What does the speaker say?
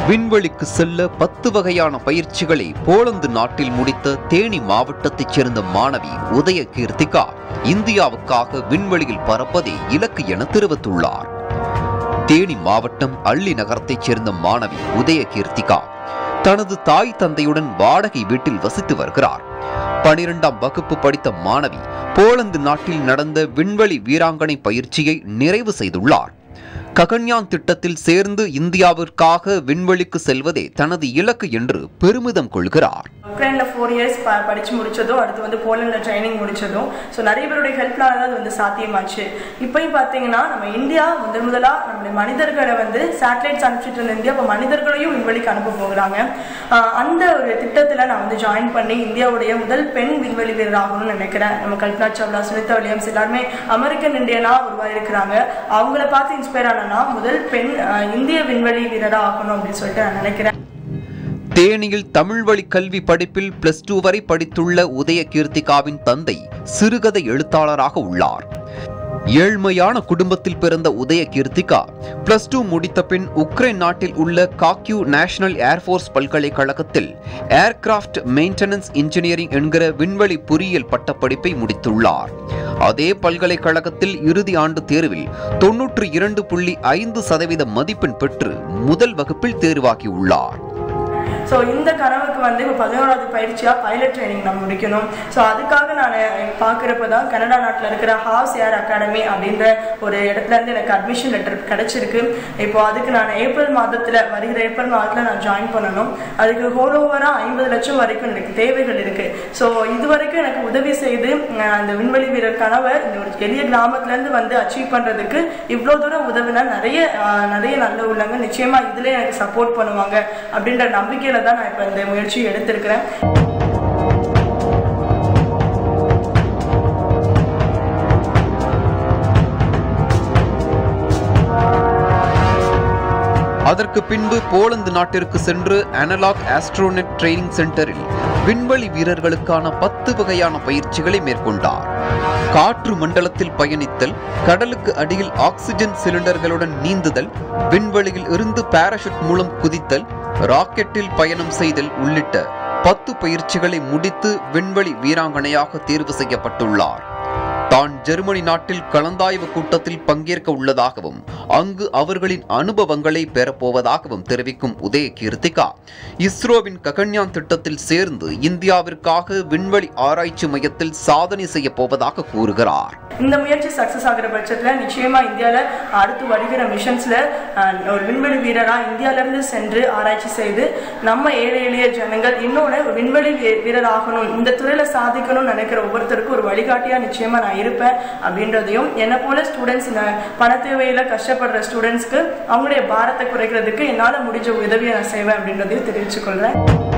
விண்வெளிக்கு செல்ல பத்து வகையான பயிற்சிகளை போலந்து நாட்டில் முடித்த தேனி மாவட்டத்தைச் சேர்ந்த மாணவி உதய கீர்த்திகா இந்தியாவுக்காக விண்வெளியில் பறப்பதே இலக்கு என தெரிவித்துள்ளார் தேனி மாவட்டம் அள்ளி நகரத்தைச் சேர்ந்த மாணவி உதய கீர்த்திகா தனது தாய் தந்தையுடன் வாடகை வீட்டில் வசித்து வருகிறார் பனிரெண்டாம் வகுப்பு படித்த மாணவி போலந்து நாட்டில் நடந்த விண்வெளி வீராங்கனை பயிற்சியை நிறைவு செய்துள்ளார் ககன்யான் திட்டத்தில் சேர்ந்து இந்தியாவிற்காக விண்வெளிக்கு செல்வதே தனது இலக்கு என்று பெருமிதம் கொள்கிறார் உக்ரைனில் ஃபோர் இயர்ஸ் ப படித்து முடிச்சதும் அடுத்து வந்து போலண்டில் ட்ரைனிங் முடிச்சதும் ஸோ நிறைய பேருடைய ஹெல்ப்னால தான் அது வந்து சாத்தியமாச்சு இப்போயும் பார்த்தீங்கன்னா நம்ம இந்தியா முதல் முதலாக நம்மளுடைய மனிதர்களை வந்து சேட்டலைட்ஸ் அனுப்பிச்சிட்டு இருந்த இந்தியா இப்போ மனிதர்களையும் விண்வெளிக்கு அனுப்ப போகிறாங்க ஆஹ் அந்த ஒரு திட்டத்தில் நான் வந்து ஜாயின் பண்ணி இந்தியாவுடைய முதல் பெண் விண்வெளி வீரர் ஆகணும்னு நினைக்கிறேன் நம்ம கல்பனா சாவ்லா சுனிதா வில்லியம்ஸ் எல்லாருமே அமெரிக்கன் இந்தியனாக உருவாயிருக்கிறாங்க அவங்கள பார்த்து இன்ஸ்பயர் ஆனா முதல் பெண் ஆஹ் இந்திய விண்வெளி வீரராக ஆகணும் அப்படின்னு சொல்லிட்டு நான் நினைக்கிறேன் தேனியில் தமிழ் வழி கல்வி படிப்பில் பிளஸ் டூ வரை படித்துள்ள உதய கீர்த்திகாவின் தந்தை சிறுகதை எழுத்தாளராக உள்ளார் ஏழ்மையான குடும்பத்தில் பிறந்த உதய கீர்த்திகா பிளஸ் டூ முடித்த பின் உக்ரைன் நாட்டில் உள்ள காக்யூ நேஷனல் ஏர்ஃபோர்ஸ் பல்கலைக்கழகத்தில் ஏர்கிராஃப்ட் மெயின்டெனன்ஸ் இன்ஜினியரிங் என்கிற விண்வெளி பொறியியல் பட்டப்படிப்பை முடித்துள்ளார் அதே பல்கலைக்கழகத்தில் இறுதி ஆண்டு தேர்வில் தொன்னூற்று இரண்டு புள்ளி ஐந்து சதவீத மதிப்பெண் பெற்று முதல் வகுப்பில் தேர்வாகியுள்ளார் ஸோ இந்த கனவுக்கு வந்து இப்போ பதினோராவது பயிற்சியாக பைலட் ட்ரைனிங் நான் முடிக்கணும் ஸோ அதுக்காக நான் பார்க்குறப்ப தான் கனடா நாட்டில் இருக்கிற ஹாஸ் ஏர் அகாடமி அப்படின்ற ஒரு இடத்துல இருந்து எனக்கு அட்மிஷன் லெட்டர் கிடைச்சிருக்கு இப்போ அதுக்கு நான் ஏப்ரல் மாதத்தில் வருகிற ஏப்ரல் மாதத்தில் நான் ஜாயின் பண்ணணும் அதுக்கு ஹோல் ஓவராக ஐம்பது லட்சம் வரைக்கும் எனக்கு தேவைகள் இருக்குது ஸோ இது வரைக்கும் எனக்கு உதவி செய்து அஹ், அந்த விண்வெளி வீரர் கனவை இந்த ஒரு எளிய கிராமத்துலேருந்து வந்து அச்சீவ் பண்ணுறதுக்கு இவ்வளோ தூரம் உதவினா நிறைய அஹ், நிறைய நல்ல உள்ளவங்க நிச்சயமாக இதில் எனக்கு சப்போர்ட் பண்ணுவாங்க அப்படின்ற நம்பிக்கையில் தான் நான் இப்போ இந்த முயற்சியை எடுத்திருக்கிறேன் அதற்கு பின்பு போலந்து நாட்டிற்கு சென்று அனலாக் ஆஸ்ட்ரோனெட் ட்ரைனிங் சென்டரில் விண்வெளி வீரர்களுக்கான பத்து வகையான பயிற்சிகளை மேற்கொண்டார் காற்று மண்டலத்தில் பயணித்தல் கடலுக்கு அடியில் ஆக்சிஜன் சிலிண்டர்களுடன் நீந்துதல் விண்வெளியில் இருந்து பாராசூட் மூலம் குதித்தல் ராக்கெட்டில் பயணம் செய்தல் உள்ளிட்ட பத்து பயிற்சிகளை முடித்து விண்வெளி வீராங்கனையாக தேர்வு செய்யப்பட்டுள்ளார் தான் ஜெர்மனி நாட்டில் கலந்தாய்வு கூட்டத்தில் பங்கேற்க உள்ளதாகவும் அங்கு அவர்களின் அனுபவங்களை பெறப்போவதாகவும் தெரிவிக்கும் உதய கீர்த்திகா இஸ்ரோவின் ககன்யான் திட்டத்தில் சேர்ந்து இந்தியாவிற்காக விண்வெளி ஆராய்ச்சி மையத்தில் சாதனை செய்ய போவதாக கூறுகிறார் இந்த முயற்சி சக்ஸஸ் ஆகிற பட்சத்தில் நிச்சயமாக இந்தியாவில் அடுத்து வருகிற மிஷன்ஸில் ஒரு விண்வெளி வீரராக இந்தியாவிலேருந்து சென்று ஆராய்ச்சி செய்து நம்ம ஏழை எளிய ஜனங்கள் இன்னொன்று விண்வெளி வீ- வீரர் ஆகணும் இந்த துறையில் சாதிக்கணும்னு நினைக்கிற ஒவ்வொருத்தருக்கும் ஒரு வழிகாட்டியாக நிச்சயமாக நான் இருப்பேன் அப்படின்றதையும் என்னை போல ஸ்டூடெண்ட்ஸ் பண தேவையில் கஷ்டப்படுற ஸ்டூடெண்ட்ஸ்க்கு அவங்களுடைய பாரத்தை குறைக்கிறதுக்கு என்னால் முடிஞ்ச உதவியை நான் செய்வேன் அப்படின்றதையும் தெரிவிச்சுக்கொள்கிறேன்